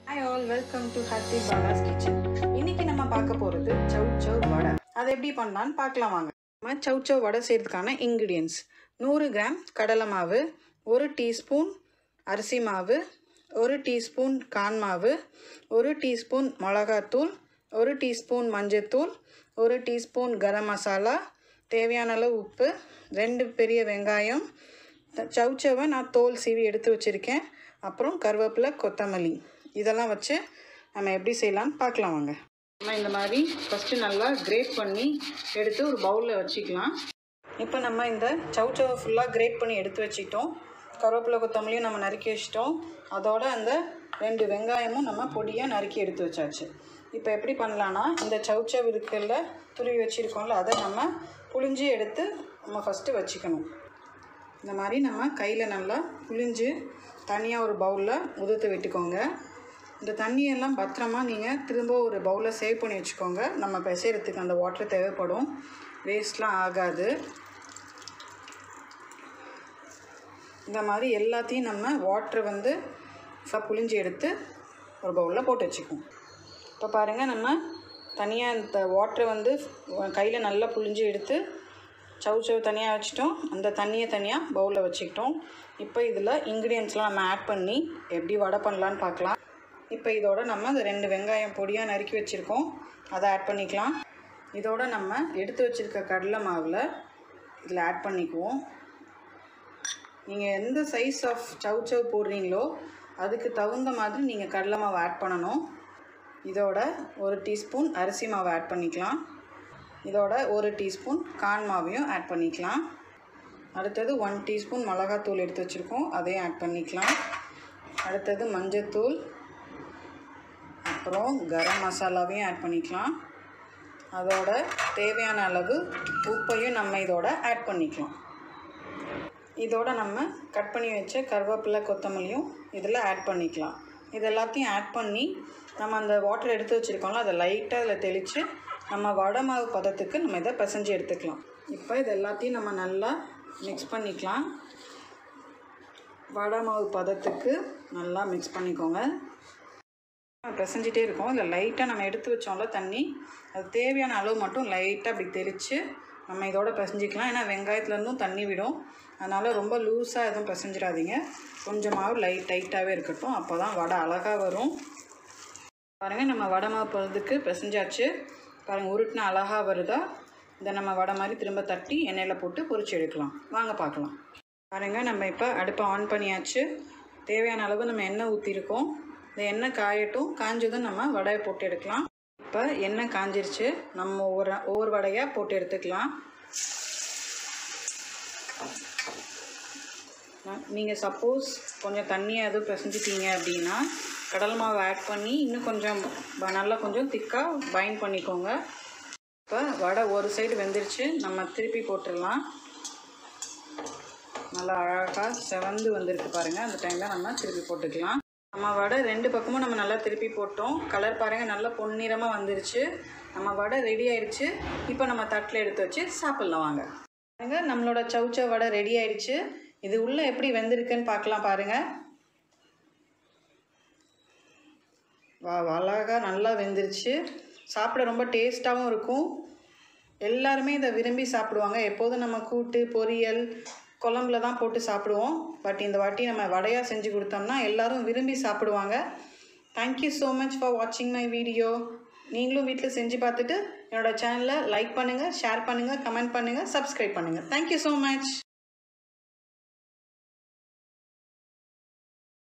hi all welcome to happy Bala's kitchen இன்னைக்கு நம்ம பார்க்க போகிறது சவ் சவ் வடை அதை எப்படி பண்ணலான்னு பார்க்கலாம் வாங்க நம்ம சவ் சவ் வடை செய்யறதுக்கான இன்க்ரீடியன்ஸ் நூறு கிராம் கடலை மாவு ஒரு டீஸ்பூன் அரிசி மாவு ஒரு டீஸ்பூன் கான் மாவு ஒரு டீஸ்பூன் மிளகாத்தூள் ஒரு டீஸ்பூன் மஞ்சத்தூள் ஒரு டீஸ்பூன் கரம் மசாலா தேவையான அளவு உப்பு ரெண்டு பெரிய வெங்காயம் சவுச்சவை நான் தோல் சீவி எடுத்து வச்சுருக்கேன் அப்புறம் கருவேப்பிலை கொத்தமல்லி இதெல்லாம் வச்சு நம்ம எப்படி செய்யலாம்னு பார்க்கலாம் வாங்க நம்ம இந்த மாதிரி ஃபஸ்ட்டு நல்லா கிரேட் பண்ணி எடுத்து ஒரு பவுலில் வச்சுக்கலாம் இப்போ நம்ம இந்த சவுச்சவை ஃபுல்லாக கிரேட் பண்ணி எடுத்து வச்சுக்கிட்டோம் கருவேப்பிலை கொத்தமல்லியும் நம்ம நறுக்கி வச்சிட்டோம் அதோட அந்த ரெண்டு வெங்காயமும் நம்ம பொடியாக நறுக்கி எடுத்து வச்சாச்சு இப்போ எப்படி பண்ணலான்னா இந்த சவுச்சவ் இருக்குல்ல துருவி வச்சுருக்கோம்ல அதை நம்ம புழிஞ்சு எடுத்து நம்ம ஃபஸ்ட்டு வச்சுக்கணும் இந்த மாதிரி நம்ம கையில் நல்லா புழிஞ்சு தனியாக ஒரு பவுலில் உதுத்து விட்டுக்கோங்க இந்த தண்ணியெல்லாம் பத்திரமா நீங்கள் திரும்ப ஒரு பவுலில் சேவ் பண்ணி வச்சுக்கோங்க நம்ம பிசைறதுக்கு அந்த வாட்டர் தேவைப்படும் வேஸ்ட்லாம் ஆகாது இந்த மாதிரி எல்லாத்தையும் நம்ம வாட்ரு வந்து ஃபுல்லாக புழிஞ்சு எடுத்து ஒரு பவுலில் போட்டு வச்சுக்குவோம் இப்போ பாருங்கள் நம்ம தனியாக இந்த வாட்டரை வந்து கையில் நல்லா புழிஞ்சு எடுத்து சவு சவு தனியாக வச்சுட்டோம் அந்த தண்ணியை தனியாக பவுலில் வச்சுக்கிட்டோம் இப்போ இதில் இன்க்ரீடியன்ஸ்லாம் நம்ம ஆட் பண்ணி எப்படி வடை பண்ணலான்னு பார்க்கலாம் இப்போ இதோட நம்ம இந்த ரெண்டு வெங்காயம் பொடியாக நறுக்கி வச்சுருக்கோம் அதை ஆட் பண்ணிக்கலாம் இதோட நம்ம எடுத்து வச்சுருக்க கடலை மாவில் இதில் ஆட் பண்ணிக்குவோம் நீங்கள் எந்த சைஸ் ஆஃப் சவ் சவ் போடுறீங்களோ அதுக்கு தகுந்த மாதிரி நீங்கள் கடலை மாவு ஆட் பண்ணணும் இதோட ஒரு டீஸ்பூன் அரிசி மாவு ஆட் பண்ணிக்கலாம் இதோட ஒரு டீஸ்பூன் கான் மாவையும் ஆட் பண்ணிக்கலாம் அடுத்தது ஒன் டீஸ்பூன் மிளகாத்தூள் எடுத்து வச்சுருக்கோம் அதையும் ஆட் பண்ணிக்கலாம் அடுத்தது மஞ்சத்தூள் அப்புறம் கரம் மசாலாவையும் ஆட் பண்ணிக்கலாம் அதோட தேவையான அளவு உப்பையும் நம்ம இதோட ஆட் பண்ணிக்கலாம் இதோட நம்ம கட் பண்ணி வச்ச கருவேப்பிலை கொத்தமல்லியும் இதில் ஆட் பண்ணிக்கலாம் இது எல்லாத்தையும் ஆட் பண்ணி நம்ம அந்த வாட்டர் எடுத்து வச்சுருக்கோம்ல அதை லைட்டாக அதில் தெளித்து நம்ம வடை மாவு பதத்துக்கு நம்ம இதை பிசைஞ்சு எடுத்துக்கலாம் இப்போ இது எல்லாத்தையும் நம்ம நல்லா மிக்ஸ் பண்ணிக்கலாம் வடை மாவு பதத்துக்கு நல்லா மிக்ஸ் பண்ணிக்கோங்க பிசைஞ்சிட்டே இருக்கோம் இல்லை லைட்டாக நம்ம எடுத்து வச்சோம்ல தண்ணி அது தேவையான அளவு மட்டும் லைட்டாக அப்படி தெளித்து நம்ம இதோட பிசைஞ்சிக்கலாம் ஏன்னா வெங்காயத்துலேருந்தும் தண்ணி விடும் அதனால் ரொம்ப லூஸாக எதுவும் பிசைஞ்சிடாதீங்க கொஞ்சம் மாவு லைட் டைட்டாகவே இருக்கட்டும் அப்போ தான் வடை அழகாக வரும் பாருங்கள் நம்ம வடை மாவு பதத்துக்கு பிசைஞ்சாச்சு பாருங்கள் உருட்டின அழகாக வருதா இதை நம்ம வடை மாதிரி திரும்ப தட்டி எண்ணெயில் போட்டு பொரிச்சு எடுக்கலாம் வாங்க பார்க்கலாம் பாருங்கள் நம்ம இப்போ அடுப்பை ஆன் பண்ணியாச்சு தேவையான அளவு நம்ம எண்ணெய் ஊற்றிருக்கோம் இந்த எண்ணெய் காயட்டும் காஞ்சதும் நம்ம வடையை போட்டு எடுக்கலாம் இப்போ எண்ணெய் காஞ்சிருச்சு நம்ம ஒவ்வொரு ஒவ்வொரு வடையாக போட்டு எடுத்துக்கலாம் நீங்கள் சப்போஸ் கொஞ்சம் தண்ணியாக எதுவும் பிசைஞ்சிட்டீங்க அப்படின்னா கடல் மாவு ஆட் பண்ணி இன்னும் கொஞ்சம் ப- நல்லா கொஞ்சம் திக்காக பைண்ட் பண்ணிக்கோங்க இப்போ வடை ஒரு சைடு வெந்துருச்சு நம்ம திருப்பி போட்டுடலாம் நல்லா அழகாக செவந்து வந்திருக்கு பாருங்கள் அந்த டைமில் நம்ம திருப்பி போட்டுக்கலாம் நம்ம வடை ரெண்டு பக்கமும் நம்ம நல்லா திருப்பி போட்டோம் கலர் பாருங்கள் நல்லா பொன்னிறமாக வந்துருச்சு நம்ம வடை ரெடி ஆயிடுச்சு இப்போ நம்ம தட்டில் எடுத்து வச்சு சாப்பிட்லாம் வாங்க பாருங்க நம்மளோட சவுச்ச வடை ரெடி ஆயிடுச்சு இது உள்ளே எப்படி வெந்திருக்குன்னு பார்க்கலாம் பாருங்கள் வா அழகாக நல்லா வெந்துருச்சு சாப்பிட ரொம்ப டேஸ்ட்டாகவும் இருக்கும் எல்லாருமே இதை விரும்பி சாப்பிடுவாங்க எப்போதும் நம்ம கூட்டு பொரியல் குழம்புல தான் போட்டு சாப்பிடுவோம் பட் இந்த வாட்டி நம்ம வடையாக செஞ்சு கொடுத்தோம்னா எல்லாரும் விரும்பி சாப்பிடுவாங்க தேங்க்யூ ஸோ மச் ஃபார் வாட்சிங் மை வீடியோ நீங்களும் வீட்டில் செஞ்சு பார்த்துட்டு என்னோட சேனலை லைக் பண்ணுங்கள் ஷேர் பண்ணுங்கள் கமெண்ட் பண்ணுங்கள் சப்ஸ்கிரைப் பண்ணுங்கள் தேங்க்யூ ஸோ மச்